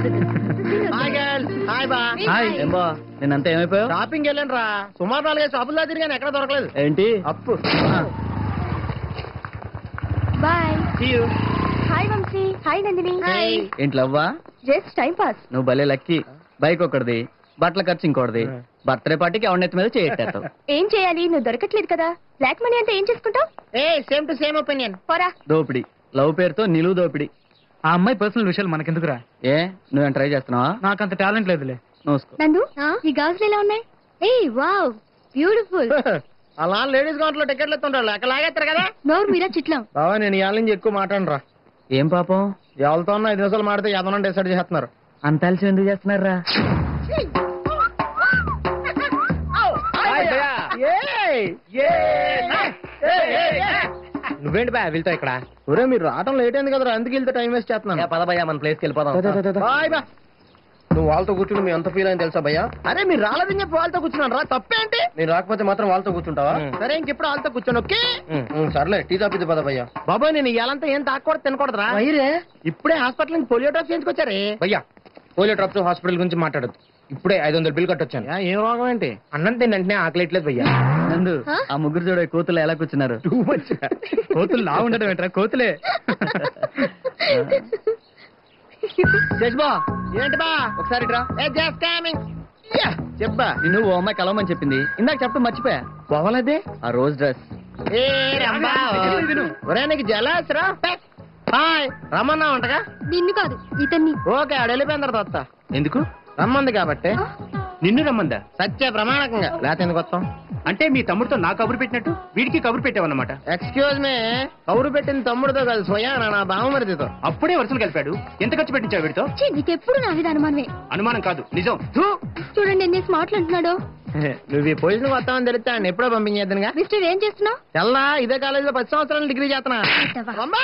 Hi girls hi బా hi ఏం బా నేనంతా ఏమైపోయావు షాపింగ్ వెళ్ళండి రా సుమారు నాలుగైదు షాపులు దాకా తిరిగాను ఎక్కడ దొరకలేదు ఏంటి అప్పు bye See you. Hi Vamsi hi Nandini Hey. ఏంటి లవ్వా జస్ట్ టైం పాస్ నువ్వు భలే లక్కీ బైక్ ఒకటిది బట్టల ఖర్చు ఇంకోటిది బర్త్డే పార్టీకి ఎవరి మీద చేయట్టావు ఏం చేయాలి నువ్వు దొరకట్లేదు కదా బ్లాక్ మనీ అంటే ఏం చేసుకుంటావు ఏ సేమ్ టు సేమ్ ఒపీనియన్ పోరా దోపిడి లవ్ పేరుతో నిలువు దోపిడి ఆ అమ్మాయి పర్సనల్ విషయాలు మనకెందుకురా ఏ నువ్వేం ట్రై చేస్తున్నావా నాకంత టాలెంట్ లేదులే నోసుకో నందు ఈ గాజులు ఎలా ఉన్నాయి ఏ వావ్ బ్యూటిఫుల్ అలా లేడీస్ కౌంటర్ లో టికెట్లు ఎత్తుంటారు అక్కడ లాగేస్తారు కదా నోరు మీరా చిట్లం బావా నేను ఇవాళ నుంచి ఎక్కువ మాట్లాడను రా ఏం పాపం ఎవరితో ఉన్నా ఐదు నిమిషాలు మాడితే ఎదనం డిసైడ్ చేస్తున్నారు అంత అలసి ఎందుకు చేస్తున్నారా నువ్వేంటి బా వెళ్తావు ఇక్కడ ఒరే మీరు రావటం లేట్ అయింది కదరా అందుకు వెళ్తే టైం వేస్ట్ చేస్తున్నాను పద భయ్యా మన ప్లేస్కి వెళ్ళిపోదాం బాయ్ బా నువ్వు వాళ్ళతో కూర్చుని మీ ఎంత ఫీల్ అయింది తెలుసా భయ్యా అరే మీరు రాలేదని చెప్పి వాళ్ళతో కూర్చున్నాను రా తప్పేంటి నేను రాకపోతే మాత్రం వాళ్ళతో కూర్చుంటావా సరే ఇంకెప్పుడు వాళ్ళతో కూర్చోను ఓకే సర్లే టీ తాపిద్ది పద భయ్యా బాబాయ్ నేను ఇవాళంతా ఏం తాకూడదు తినకూడదురా ఇప్పుడే హాస్పిటల్ నుంచి పోలియో డ్రాప్స్ చేయించుకొచ్చారే భయ్యా పోలియో డ్రాప్స్ హాస్పిటల్ గురించి మాట్లాడదు ఇప్పుడే ఐదు వందలు బిల్ కట్టొచ్చాను ఏం రోగం ఏంటి అన్నం తిన్నంటనే ఆకలేట్లేదు భయ్యా నందు ఆ ముగ్గురు చూడ కూతులు ఎలా కూర్చున్నారు టూ మచ్ కోతులు లా ఉండడం ఏంట్రా కోతులే జజ్బా ఏంటి బా ఒకసారి రా ఏ జస్ట్ కమింగ్ చెప్పా నిన్ను ఓ అమ్మాయి కలవమని చెప్పింది ఇందాక చెప్పడం మర్చిపోయా పోవాలదే ఆ రోజ్ డ్రెస్ ఏ రంబా ఒరే నీకు జలాస్ రా హాయ్ రమ్మన్నా ఉంటగా నిన్ను కాదు ఇతన్ని ఓకే ఆడ వెళ్ళిపోయిన తర్వాత వస్తా. ఎందుకు రమ్మంది కాబట్టి నిన్ను రమ్మందా సత్య ప్రమాణకంగా లేకపోతే ఎందుకు వస్తాం అంటే మీ తమ్ముడితో నా కబురు పెట్టినట్టు వీడికి కబురు పెట్టావన్నమాట ఎక్స్క్యూజ్ మీ కౌరు పెట్టిన తమ్ముడితో కాదు స్వయాన నా బావమరిదితో అప్పుడే వరుసలు కలిపాడు ఎంత ఖర్చు పెట్టించావు వీడితో ఛీ, నీకెప్పుడు నా మీద అనుమానమే అనుమానం కాదు నిజం థూ. చూడండి ఎన్ని స్మార్ట్లు అంటున్నాడు నువ్వు ఈ పొజిషన్ వస్తామని తెలిస్తే ఆయన ఎప్పుడో పంపించేద్దనుగా మిస్టర్ ఏం చేస్తున్నావు తెల్లా ఇదే కాలేజీలో పది సంవత్సరాలు డిగ్రీ చేస్తున్నా అమ్మా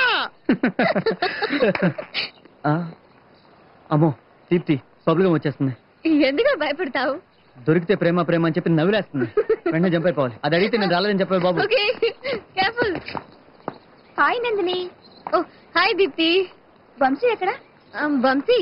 ఆ, అమ్మో దీప్తి పబ్లికం వచ్చేస్తుంది ఎందుకు భయపడతావు దొరికితే ప్రేమ ప్రేమ అని చెప్పి నవ్వులేస్తుంది వెంటనే జంప్ అయిపోవాలి అది అడిగితే నేను రాలేదని చెప్పాలి బాబు okay careful hi Nandini oh hi Deepthi Vamsi ఎక్కడ Vamsi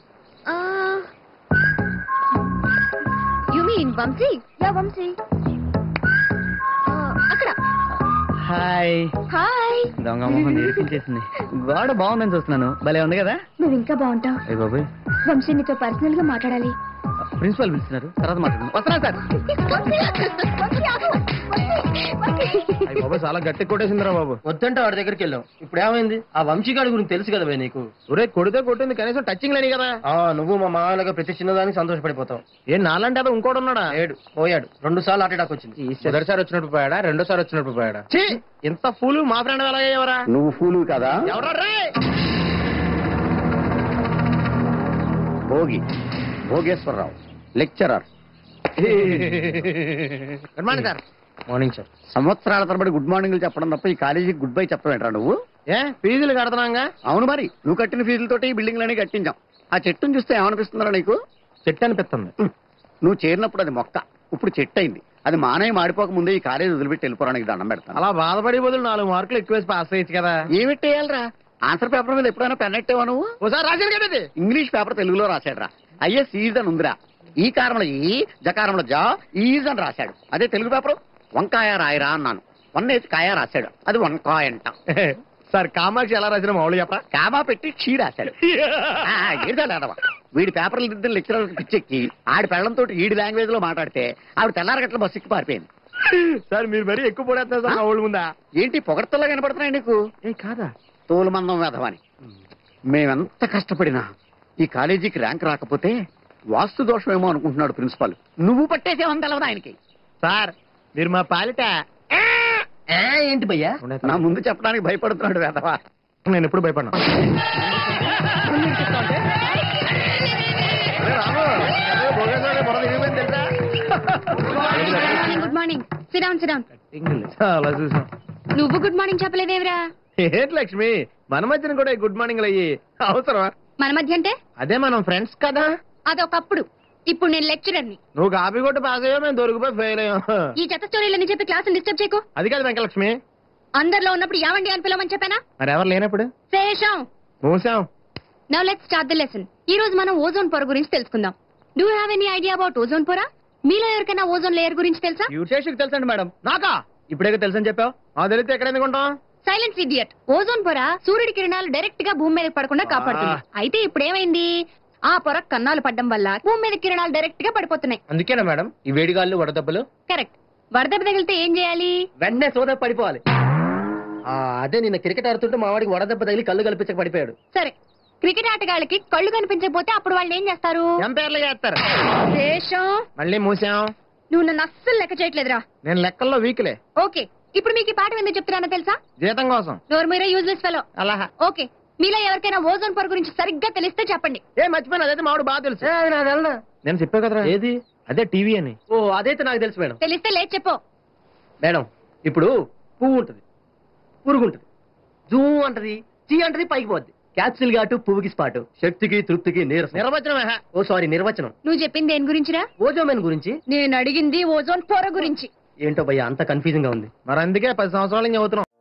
you mean Vamsi yeah Vamsi ఆ, అక్కడ హాయ్ హాయ్ దొంగ మొహం ఇరికించేసింది గోడ బాగుందని చూస్తున్నాను భలే ఉంది కదా నువ్వు ఇంకా బాగుంటావు అయ్య బాబోయ్ వంశీ నీతో పర్సనల్ గా మాట్లాడాలి ప్రిన్సిపాల్ పిలుస్తున్నారు తర్వాత మాట్లాడుకుందాం వస్తున్నా సార్ వంశీ, వంశీ, ఆగు. వంశీ, వంశీ. అయ్య బాబు చాలా గట్టి కొట్టేసిందిరా బాబు వద్దంటే వాడి దగ్గరికి వెళ్ళాం ఇప్పుడు ఏమైంది ఆ వంశీగాడి గురించి తెలుసు కదా భయ్ నీకు ఒరే కొడితే కొట్టింది కనీసం టచింగ్ లేని కదా ఆ నువ్వు మా మామయ్యగా ప్రతి చిన్నదానికి సంతోషపడిపోతావు ఏం నాలంటే అదో ఇంకోటి ఉన్నాడా లేడు పోయాడు రెండు సార్లు హార్ట్ అటాక్ వచ్చింది మొదటిసారి వచ్చినప్పుడు పోయాడా రెండోసారి వచ్చినప్పుడు పోయాడా ఛీ ఇంత ఫూలు మా ఫ్రెండ్ ఎలాగయ్యేవరా నువ్వు ఫూలు కదా ఎవరా రే Bhogi Bhogeswara Rao lecturer good morning sir morning sir సంవత్సరాల తరబడి గుడ్ మార్నింగ్ చెప్పడం తప్ప ఈ కాలేజీకి గుడ్ బై చెప్పడం ఏంట్రా నువ్వు ఏ ఫీజులు కడుతున్నాగా అవును మరి నువ్వు కట్టిన ఫీజులతోటి ఈ బిల్డింగ్లన్నీ కట్టించాం ఆ చెట్టును చూస్తే ఏమనిపిస్తుందా నీకు చెట్టు అనిపిస్తుంది నువ్వు చేరినప్పుడు అది మొక్క ఇప్పుడు చెట్టు అయింది అది మానయ్య మాడిపోక ముందే ఈ కాలేజీ వదిలిపెట్టి వెళ్ళిపోవడానికి దండం పెడతాను అలా బాధపడే బదులు నాలుగు మార్కులు ఎక్కువ వేసి పాస్ అయ్యచ్చు కదా ఏమిట్టేయాలరా ఆన్సర్ పేపర్ మీద ఎప్పుడైనా పెన్ ఎట్టేవా నువ్వు ఒకసారి రాశాను కదా ఇది ఇంగ్లీష్ పేపర్ తెలుగులో రాశాడురా ఐఎస్ ఈజ్ అని ఉందిరా ఈ కారంలో ఈ జకారంలో జా ఈజ్ అని రాశాడు అదే తెలుగు పేపర్ వంకాయ రాయరా అన్నాను వన్ వేసి కాయ రాశాడు అది వంకాయ అంట సార్ కామాక్షి ఎలా రాసిన మామూలు చెప్ప కామా పెట్టి క్షీ రాశాడు ఆ, ఏడ్చాడు ఆడవా. వీడి పేపర్లు దిద్దిన లెక్చరర్ పిచ్చెక్కి ఆడి పెళ్ళంతో ఈడి లాంగ్వేజ్ లో మాట్లాడితే ఆవిడ తెల్లారగట్ల బస్సు ఎక్కి పారిపోయింది సార్ మీరు మరీ ఎక్కువ పడేస్తున్నారు సార్ మా ఊళ్ళ ముందా ఏంటి పొగడతల్లా కనపడుతున్నాయి నీకు ఏ కాదా తోలుమందం వేధవని మేమెంత కష్టపడినా ఈ కాలేజీకి ర్యాంక్ రాకపోతే వాస్తు దోషమేమో అనుకుంటున్నాడు ప్రిన్సిపాల్ నువ్వు పట్టేసేవని తెలవదు ఆయనకి సార్ మీరు మా పాలిట ఏంటి భయ్యా నా ముందు చెప్పడానికి భయపడుతున్నాడు వేధవా నేను ఎప్పుడు భయపడినా అరే రాము, అరే భోగేశ్వరుడు బుర్ర తిరిగిపోయింది తెలుసా? గుడ్ మార్నింగ్ సిడౌన్ సిడౌన్ చాలా చూసాం నువ్వు గుడ్ మార్నింగ్ చెప్పలేదేవిరా ఏంటి లక్ష్మి మన మధ్యన కూడా గుడ్ మార్నింగ్ అయ్యి అవసరమా మన మధ్య అంటే అదే మనం ఫ్రెండ్స్ కదా అదొకప్పుడు ఇప్పుడు నేను లెక్చరర్ని నువ్వు కాపీ కొట్టి పాస్ అయ్యో మేము దొరికిపోయి ఫెయిల్ అయ్యాం ఈ చెత్త స్టోరీలని చెప్పి క్లాసులు డిస్టర్బ్ చేయకు అది కాదు వెంకలక్ష్మి అందరిలో ఉన్నప్పుడు యావండి అని పిలవమని చెప్పానా మరి ఎవరు లేనప్పుడు శేషం మూసాం now let's start the lesson ఈ రోజు మనం ఓజోన్ పొర గురించి తెలుసుకుందాం do have any idea about ozone పొర మీలో ఎవరికైనా ఓజోన్ లేయర్ గురించి తెలుసా యూటేషుకి తెలుసండి మేడం నాకా ఇప్పుడే తెలుసని చెప్పావు ఆ తెలిస్తే ఎక్కడ ఎందుకుంటాం సైలెన్స్ ఇడియట్ ఓజోన్ పొర సూర్యుడి కిరణాలు డైరెక్ట్ గా భూమి మీద పడకుండా కాపాడుతుంది అయితే ఇప్పుడు ఏమైంది ఆ పొర కన్నాలు పడ్డం వల్ల భూమి మీద కిరణాలు డైరెక్ట్ గా పడిపోతున్నాయి అందుకేనా మేడం ఈ వేడిగాళ్ళు వడదెబ్బలు కరెక్ట్ వరదెబ్బ తగిలితే ఏం చేయాలి వెంటనే సోదా పడిపోవాలి ఆ, అదే నిన్న క్రికెట్ ఆడుతుంటే మా వాడికి వడదెబ్బ తగిలి కళ్ళు కల్పించక పడిపోయాడు సరే క్రికెట్ ఆటగాళ్ళకి కళ్ళు కనిపించకపోతే అప్పుడు వాళ్ళు ఏం చేస్తారు ఎంపైర్లు చేస్తారు దేశం మళ్ళీ మూసాం నువ్వు నన్ను అస్సలు లెక్క చేయట్లేదురా నేను లెక్కల్లో వీక్లే ఓకే ఇప్పుడు మీకు ఈ పాఠం ఎందుకు చెప్తున్నానో తెలుసా జీతం కోసం నోరు మీరే యూజ్లెస్ ఫెలో అలా ఓకే మీలో ఎవరికైనా ఓజోన్ పొర గురించి సరిగ్గా తెలిస్తే చెప్పండి ఏ మర్చిపోయినా అదైతే మావాడు బాగా తెలుసు నేను చెప్పా కదరా ఏది అదే టీవీ అని ఓ అదైతే నాకు తెలుసు మేడం తెలిస్తే లేదు చెప్పు మేడం ఇప్పుడు పువ్వు ఉంటది పురుగు ఉంటది జూ అంటది చీ అంటది పైకి పోద్ది క్యాప్సిల్ ఘాటు పువ్వుకి స్పాటు శక్తికి తృప్తికి నీరసం నిర్వచనం ఓ సారీ నిర్వచనం నువ్వు చెప్పింది దేని గురించిరా ఓజోమెన్ గురించి నేను అడిగింది ఓజోన్ పొర గురించి ఏంటో భయ్య అంత కన్ఫ్యూజింగ్ గా ఉంది మరి అందుకే పది సంవత్సరాల నుంచి చదువుతున్నాం